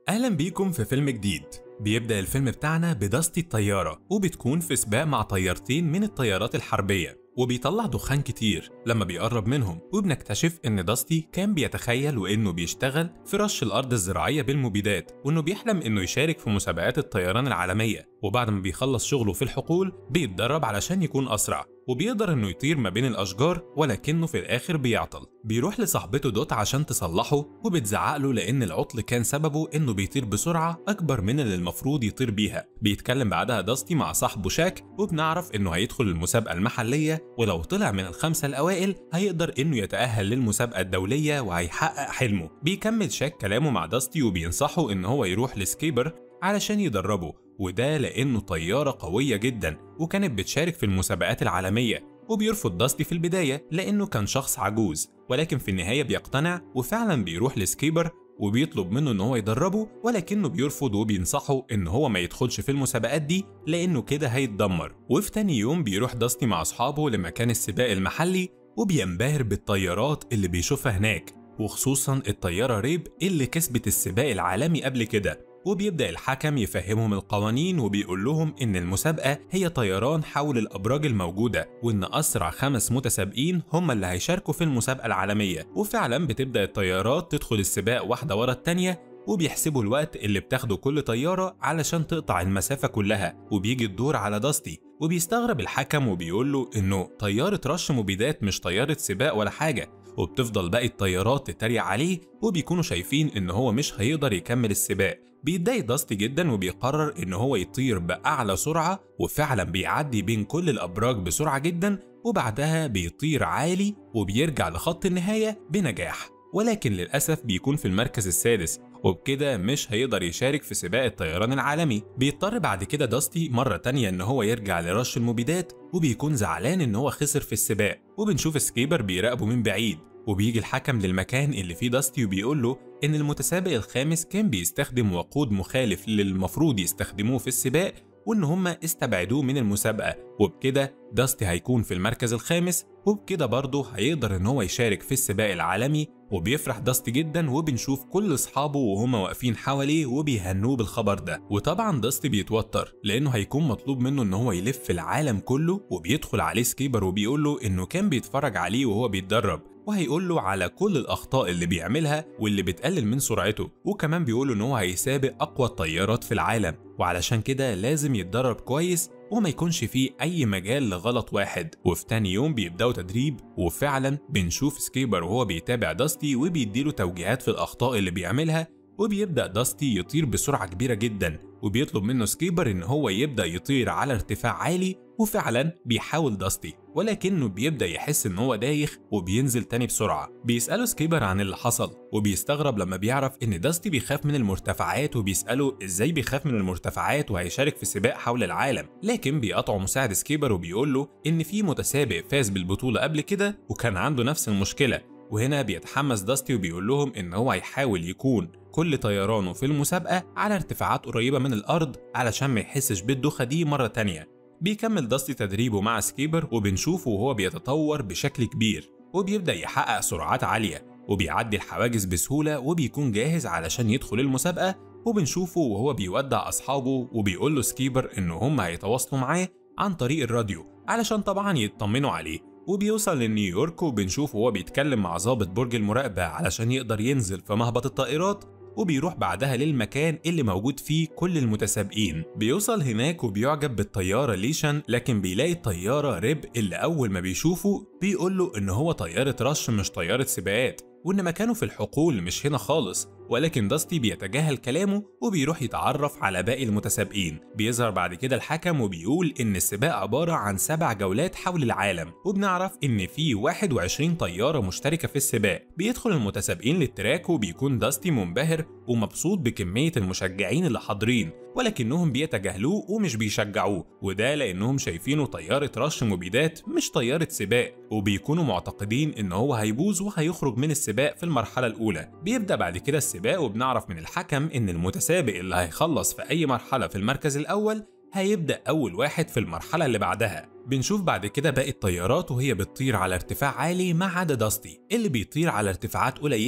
أهلا بيكم في فيلم جديد بيبدأ الفيلم بتاعنا بداستي الطيارة وبتكون في سباق مع طيارتين من الطيارات الحربية وبيطلع دخان كتير لما بيقرب منهم وبنكتشف ان داستي كان بيتخيل وانه بيشتغل في رش الارض الزراعيه بالمبيدات وانه بيحلم انه يشارك في مسابقات الطيران العالميه وبعد ما بيخلص شغله في الحقول بيتدرب علشان يكون اسرع وبيقدر انه يطير ما بين الاشجار ولكنه في الاخر بيعطل بيروح لصاحبته دوت عشان تصلحه وبتزعق له لان العطل كان سببه انه بيطير بسرعه اكبر من اللي المفروض يطير بيها بيتكلم بعدها داستي مع صاحبه شاك وبنعرف انه هيدخل المسابقه المحليه ولو طلع من الخمسه الاوائل هيقدر انه يتاهل للمسابقه الدوليه وهيحقق حلمه بيكمل شاك كلامه مع داستي وبينصحه ان هو يروح لسكيبر علشان يدربه وده لأنه طيارة قوية جدا وكانت بتشارك في المسابقات العالمية وبيرفض داستي في البداية لأنه كان شخص عجوز ولكن في النهاية بيقتنع وفعلا بيروح لسكيبر وبيطلب منه ان هو يدربه ولكنه بيرفض وبينصحه ان هو ما يدخلش في المسابقات دي لانه كده هيتدمر وفي تاني يوم بيروح داستي مع اصحابه لمكان السباق المحلي وبينبهر بالطيارات اللي بيشوفها هناك وخصوصا الطيارة ريب اللي كسبت السباق العالمي قبل كده وبيبدأ الحكم يفهمهم القوانين وبيقول لهم إن المسابقة هي طيران حول الأبراج الموجودة وإن أسرع خمس متسابقين هم اللي هيشاركوا في المسابقة العالمية وفعلا بتبدأ الطيارات تدخل السباق واحدة ورا التانية وبيحسبوا الوقت اللي بتاخده كل طيارة علشان تقطع المسافة كلها وبيجي الدور على داستي وبيستغرب الحكم وبيقول له إنه طيارة رش مبيدات مش طيارة سباق ولا حاجة وبتفضل باقي الطيارات تتريق عليه وبيكونوا شايفين إن هو مش هيقدر يكمل السباق بيتضايق داستي جدا وبيقرر ان هو يطير باعلى سرعه وفعلا بيعدي بين كل الابراج بسرعه جدا وبعدها بيطير عالي وبيرجع لخط النهايه بنجاح ولكن للاسف بيكون في المركز السادس وبكده مش هيقدر يشارك في سباق الطيران العالمي بيضطر بعد كده داستي مرة تانية ان هو يرجع لرش المبيدات وبيكون زعلان ان هو خسر في السباق وبنشوف سكيبر بيراقبه من بعيد وبيجي الحكم للمكان اللي فيه داستي وبيقول له إن المتسابق الخامس كان بيستخدم وقود مخالف للمفروض يستخدموه في السباق وإن هما استبعدوه من المسابقة وبكده داستي هيكون في المركز الخامس وبكده برضه هيقدر إن هو يشارك في السباق العالمي وبيفرح داستي جدا وبنشوف كل أصحابه وهما واقفين حواليه وبيهنوه بالخبر ده وطبعا داستي بيتوتر لأنه هيكون مطلوب منه إن هو يلف العالم كله وبيدخل عليه سكيبر وبيقول له إنه كان بيتفرج عليه وهو بيتدرب وهيقول له على كل الأخطاء اللي بيعملها واللي بتقلل من سرعته وكمان بيقول له إن هو هيسابق أقوى الطيارات في العالم وعلشان كده لازم يتدرب كويس وما يكونش فيه أي مجال لغلط واحد وفي تاني يوم بيبدأوا تدريب وفعلا بنشوف سكيبر وهو بيتابع داستي وبيديله توجيهات في الأخطاء اللي بيعملها وبيبدأ داستي يطير بسرعة كبيرة جدا وبيطلب منه سكيبر إن هو يبدأ يطير على ارتفاع عالي وفعلا بيحاول داستي ولكنه بيبدأ يحس إن هو دايخ وبينزل تاني بسرعة بيسأله سكيبر عن اللي حصل وبيستغرب لما بيعرف إن داستي بيخاف من المرتفعات وبيسأله إزاي بيخاف من المرتفعات وهيشارك في سباق حول العالم لكن بيقطعه مساعد سكيبر وبيقول له إن في متسابق فاز بالبطولة قبل كده وكان عنده نفس المشكلة وهنا بيتحمس داستي وبيقول لهم إن هو هيحاول يكون كل طيرانه في المسابقة على ارتفاعات قريبة من الأرض علشان ما يحسش بالدوخة دي مرة تانية بيكمل داستي تدريبه مع سكيبر وبنشوفه وهو بيتطور بشكل كبير وبيبدأ يحقق سرعات عالية وبيعدي الحواجز بسهولة وبيكون جاهز علشان يدخل المسابقة وبنشوفه وهو بيودع أصحابه وبيقول له سكيبر إن هم هيتواصلوا معاه عن طريق الراديو علشان طبعا يطمنوا عليه وبيوصل لنيويورك وبنشوفه وهو بيتكلم مع ضابط برج المراقبة علشان يقدر ينزل في مهبط الطائرات وبيروح بعدها للمكان اللي موجود فيه كل المتسابقين بيوصل هناك وبيعجب بالطيارة ليشان لكن بيلاقي الطيارة ريب اللي أول ما بيشوفه بيقول له إن هو طيارة رش مش طيارة سباقات وإن مكانه في الحقول مش هنا خالص ولكن داستي بيتجاهل كلامه وبيروح يتعرف على باقي المتسابقين بيظهر بعد كده الحكم وبيقول ان السباق عبارة عن سبع جولات حول العالم وبنعرف ان في 21 طيارة مشتركة في السباق بيدخل المتسابقين للتراك وبيكون داستي منبهر ومبسوط بكمية المشجعين اللي حاضرين ولكنهم بيتجاهلوه ومش بيشجعوه وده لانهم شايفينه طيارة رش مبيدات مش طيارة سباق وبيكونوا معتقدين ان هو هيبوظ وهيخرج من السباق في المرحلة الاولى بيبدأ بعد كده السباق وبنعرف من الحكم ان المتسابق اللي هيخلص في اي مرحلة في المركز الاول هيبدأ أول واحد في المرحلة اللي بعدها بنشوف بعد كده باقي الطيارات وهي بتطير على ارتفاع عالي ما عدا داستي اللي بيطير على ارتفاعات قليلة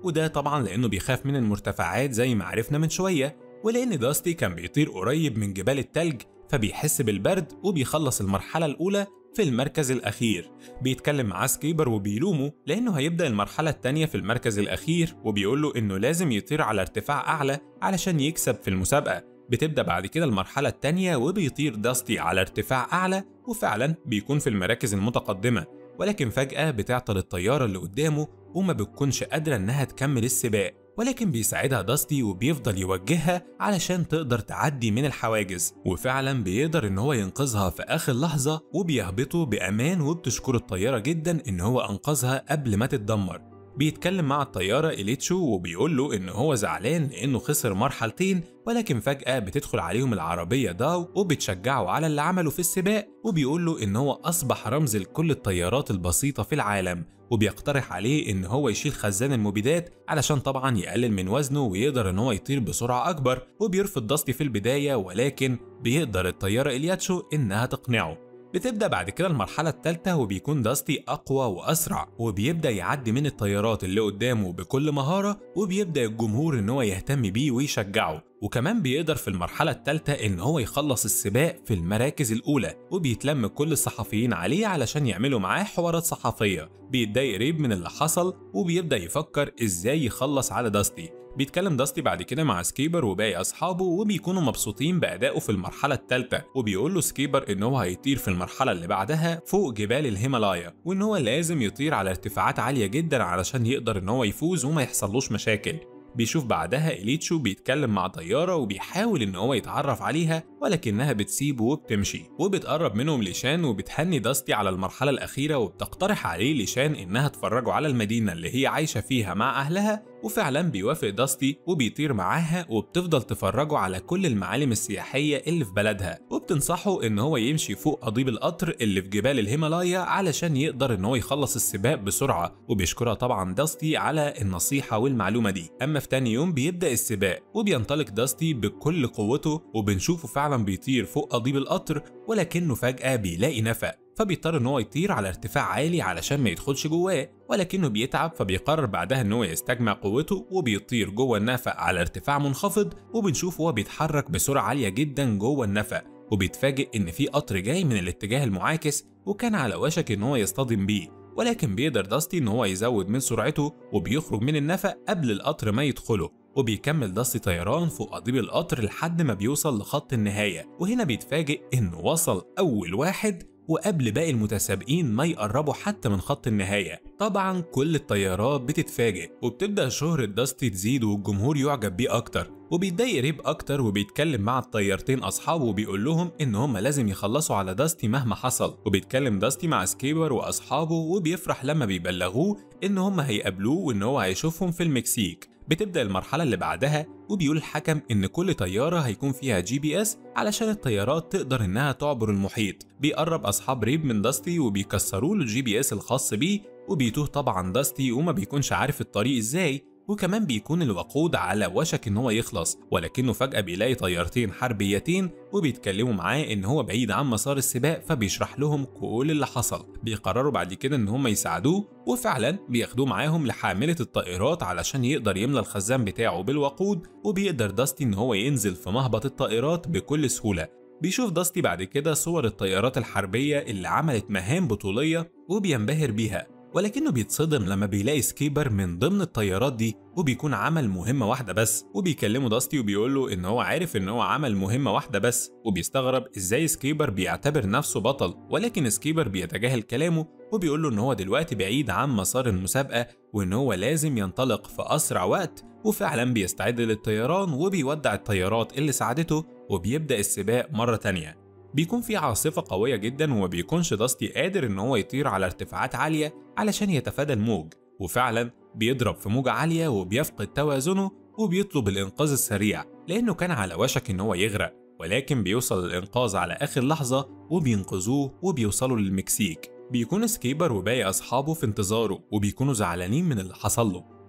وده طبعا لأنه بيخاف من المرتفعات زي ما عرفنا من شوية ولأن داستي كان بيطير قريب من جبال التلج فبيحس بالبرد وبيخلص المرحلة الأولى في المركز الأخير بيتكلم مع سكيبر وبيلومه لأنه هيبدأ المرحلة التانية في المركز الأخير وبيقول له إنه لازم يطير على ارتفاع أعلى علشان يكسب في المسابقة بتبدأ بعد كده المرحلة التانية وبيطير داستي على ارتفاع أعلى وفعلا بيكون في المراكز المتقدمة ولكن فجأة بتعطل الطيارة اللي قدامه وما بتكونش قادرة إنها تكمل السباق ولكن بيساعدها داستي وبيفضل يوجهها علشان تقدر تعدي من الحواجز وفعلا بيقدر ان هو ينقذها في اخر لحظة وبيهبطوا بامان وبتشكر الطيارة جدا ان هو انقذها قبل ما تتدمر بيتكلم مع الطيارة إليتشو وبيقول له إن هو زعلان لأنه خسر مرحلتين ولكن فجأة بتدخل عليهم العربية داو وبتشجعه على اللي عمله في السباق وبيقول له إن هو أصبح رمز لكل الطيارات البسيطة في العالم وبيقترح عليه إن هو يشيل خزان المبيدات علشان طبعا يقلل من وزنه ويقدر إن هو يطير بسرعة أكبر وبيرفض داستي في البداية ولكن بيقدر الطيارة إلياتشو إنها تقنعه بتبدأ بعد كده المرحلة الثالثة وبيكون داستي أقوى وأسرع وبيبدأ يعدي من الطيارات اللي قدامه بكل مهارة وبيبدأ الجمهور إن هو يهتم بيه ويشجعه وكمان بيقدر في المرحلة الثالثة إن هو يخلص السباق في المراكز الأولى وبيتلم كل الصحفيين عليه علشان يعملوا معاه حوارات صحفية بيتضايق ريب من اللي حصل وبيبدأ يفكر إزاي يخلص على داستي بيتكلم داستي بعد كده مع سكيبر وباقي اصحابه وبيكونوا مبسوطين بادائه في المرحله الثالثه وبيقول له سكيبر ان هو هيطير في المرحله اللي بعدها فوق جبال الهيمالايا وان هو لازم يطير على ارتفاعات عاليه جدا علشان يقدر ان هو يفوز وما يحصلوش مشاكل بيشوف بعدها إليتشو بيتكلم مع طيارة وبيحاول إن هو يتعرف عليها ولكنها بتسيبه وبتمشي وبتقرب منهم ليشان وبتهني داستي على المرحلة الأخيرة وبتقترح عليه ليشان إنها تفرجوا على المدينة اللي هي عايشة فيها مع أهلها وفعلا بيوافق داستي وبيطير معاها وبتفضل تفرجوا على كل المعالم السياحية اللي في بلدها وبتنصحه إن هو يمشي فوق قضيب القطر اللي في جبال الهيمالايا علشان يقدر إن هو يخلص السباق بسرعة وبيشكرها طبعا داستي على النصيحة والمعلومة دي أما في تاني يوم بيبدأ السباق وبينطلق داستي بكل قوته وبنشوفه فعلا بيطير فوق قضيب القطر ولكنه فجأة بيلاقي نفق فبيضطر ان هو يطير على ارتفاع عالي علشان ما يدخلش جواه ولكنه بيتعب فبيقرر بعدها ان هو يستجمع قوته وبيطير جوه النفق على ارتفاع منخفض وبنشوفه هو بيتحرك بسرعه عاليه جدا جوه النفق وبيتفاجئ ان في قطر جاي من الاتجاه المعاكس وكان على وشك ان هو يصطدم بيه ولكن بيقدر داستي ان هو يزود من سرعته وبيخرج من النفق قبل القطر ما يدخله وبيكمل داستي طيران فوق قضيب القطر لحد ما بيوصل لخط النهاية وهنا بيتفاجئ انه وصل اول واحد وقبل باقي المتسابقين ما يقربوا حتى من خط النهاية طبعا كل الطيارات بتتفاجئ وبتبدأ شهرة داستي تزيد والجمهور يعجب بيه أكتر وبيتضايق ريب أكتر وبيتكلم مع الطيارتين أصحابه وبيقول لهم إن هم لازم يخلصوا على داستي مهما حصل وبيتكلم داستي مع سكيبر وأصحابه وبيفرح لما بيبلغوه إن هم هيقابلوه وإن هو هيشوفهم في المكسيك بتبدأ المرحلة اللي بعدها وبيقول الحكم إن كل طيارة هيكون فيها جي بي إس علشان الطيارات تقدر إنها تعبر المحيط بيقرب أصحاب ريب من داستي وبيكسروا له الجي بي إس الخاص بيه وبيتوه طبعا داستي وما بيكونش عارف الطريق إزاي وكمان بيكون الوقود على وشك ان هو يخلص ولكنه فجأة بيلاقي طيارتين حربيتين وبيتكلموا معاه ان هو بعيد عن مسار السباق فبيشرح لهم كل اللي حصل بيقرروا بعد كده ان هم يساعدوه وفعلا بياخدوه معاهم لحاملة الطائرات علشان يقدر يملى الخزان بتاعه بالوقود وبيقدر داستي ان هو ينزل في مهبط الطائرات بكل سهولة بيشوف داستي بعد كده صور الطيارات الحربية اللي عملت مهام بطولية وبينبهر بيها ولكنه بيتصدم لما بيلاقي سكيبر من ضمن الطيارات دي وبيكون عمل مهمة واحدة بس وبيكلمه داستي وبيقول له إن هو عارف إن هو عمل مهمة واحدة بس وبيستغرب إزاي سكيبر بيعتبر نفسه بطل ولكن سكيبر بيتجاهل كلامه وبيقول له إن هو دلوقتي بعيد عن مسار المسابقة وإن هو لازم ينطلق في أسرع وقت وفعلا بيستعد للطيران وبيودع الطيارات اللي ساعدته وبيبدأ السباق مرة تانية بيكون في عاصفة قوية جدا وما بيكونش داستي قادر إن هو يطير على ارتفاعات عالية علشان يتفادى الموج وفعلا بيضرب في موجة عالية وبيفقد توازنه وبيطلب الإنقاذ السريع لأنه كان على وشك إن هو يغرق ولكن بيوصل الإنقاذ على آخر لحظة وبينقذوه وبيوصلوا للمكسيك بيكون سكيبر وباقي أصحابه في انتظاره وبيكونوا زعلانين من اللي حصل له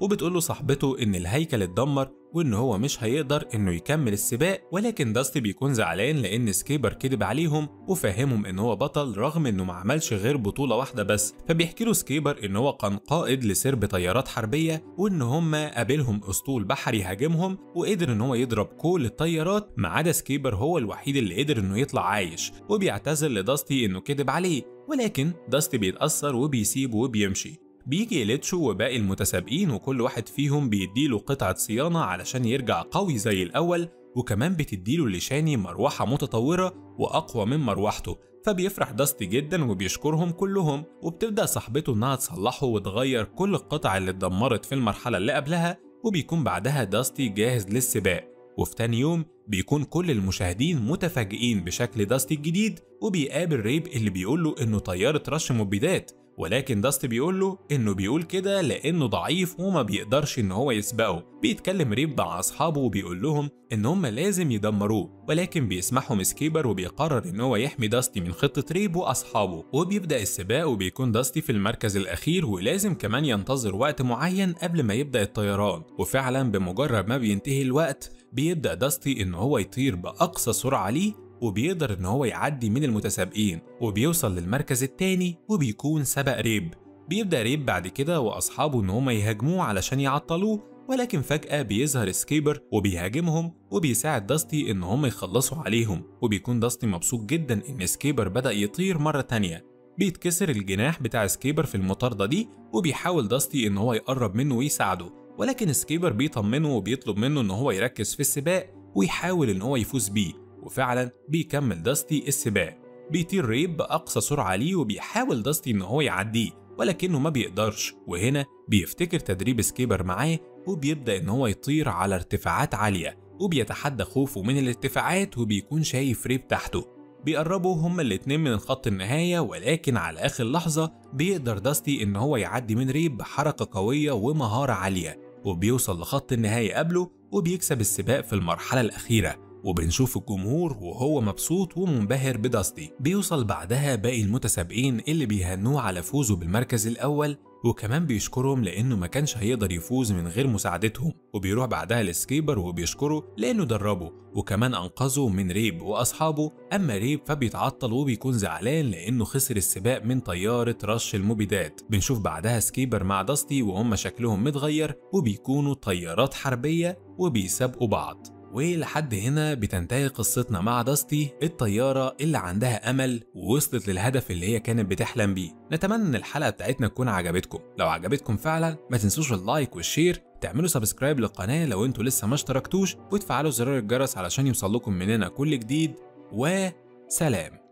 وبتقول له صاحبته إن الهيكل اتدمر وإن هو مش هيقدر إنه يكمل السباق ولكن داستي بيكون زعلان لأن سكيبر كذب عليهم وفهمهم إن هو بطل رغم إنه ما عملش غير بطولة واحدة بس فبيحكي له سكيبر إن هو كان قائد لسرب طيارات حربية وإن هما قابلهم أسطول بحري هاجمهم وقدر إن هو يضرب كل الطيارات ما عدا سكيبر هو الوحيد اللي قدر إنه يطلع عايش وبيعتذر لداستي إنه كذب عليه ولكن داستي بيتأثر وبيسيبه وبيمشي بيجي ليتشو وباقي المتسابقين وكل واحد فيهم بيديله قطعة صيانة علشان يرجع قوي زي الأول وكمان بتديله لشاني مروحة متطورة وأقوى من مروحته فبيفرح داستي جدا وبيشكرهم كلهم وبتبدأ صاحبته إنها تصلحه وتغير كل القطع اللي اتدمرت في المرحلة اللي قبلها وبيكون بعدها داستي جاهز للسباق وفي تاني يوم بيكون كل المشاهدين متفاجئين بشكل داستي الجديد وبيقابل ريب اللي بيقول له إنه طيارة رش مبيدات ولكن داستي بيقول له انه بيقول كده لانه ضعيف وما بيقدرش ان هو يسبقه بيتكلم ريب مع اصحابه وبيقول لهم ان هم لازم يدمروه ولكن بيسمعهم سكيبر وبيقرر ان هو يحمي داستي من خطة ريب واصحابه وبيبدا السباق وبيكون داستي في المركز الاخير ولازم كمان ينتظر وقت معين قبل ما يبدا الطيران وفعلا بمجرد ما بينتهي الوقت بيبدا داستي ان هو يطير باقصى سرعه ليه وبيقدر ان هو يعدي من المتسابقين وبيوصل للمركز التاني وبيكون سبق ريب بيبدأ ريب بعد كده وأصحابه إن هما يهاجموه علشان يعطلوه ولكن فجأة بيظهر سكيبر وبيهاجمهم وبيساعد داستي إن هما يخلصوا عليهم وبيكون داستي مبسوط جدا إن سكيبر بدأ يطير مرة تانية بيتكسر الجناح بتاع سكيبر في المطاردة دي وبيحاول داستي إن هو يقرب منه ويساعده ولكن سكيبر بيطمنه وبيطلب منه إن هو يركز في السباق ويحاول إن هو يفوز بيه وفعلا بيكمل داستي السباق بيطير ريب بأقصى سرعة ليه وبيحاول داستي إن هو يعديه ولكنه ما بيقدرش وهنا بيفتكر تدريب سكيبر معاه وبيبدأ إن هو يطير على ارتفاعات عالية وبيتحدى خوفه من الارتفاعات وبيكون شايف ريب تحته بيقربوا هما الاتنين من خط النهاية ولكن على آخر لحظة بيقدر داستي إن هو يعدي من ريب بحركة قوية ومهارة عالية وبيوصل لخط النهاية قبله وبيكسب السباق في المرحلة الأخيرة وبنشوف الجمهور وهو مبسوط ومنبهر بداستي بيوصل بعدها باقي المتسابقين اللي بيهنوه على فوزه بالمركز الأول وكمان بيشكرهم لأنه ما كانش هيقدر يفوز من غير مساعدتهم وبيروح بعدها لسكيبر وبيشكره لأنه دربه وكمان أنقذه من ريب وأصحابه أما ريب فبيتعطل وبيكون زعلان لأنه خسر السباق من طيارة رش المبيدات بنشوف بعدها سكيبر مع داستي وهم شكلهم متغير وبيكونوا طيارات حربية وبيسابقوا بعض ولحد هنا بتنتهي قصتنا مع داستي الطيارة اللي عندها أمل ووصلت للهدف اللي هي كانت بتحلم بيه نتمنى إن الحلقة بتاعتنا تكون عجبتكم لو عجبتكم فعلا ما تنسوش اللايك والشير تعملوا سبسكرايب للقناة لو انتوا لسه ما اشتركتوش وتفعلوا زرار الجرس علشان يوصل لكم مننا كل جديد وسلام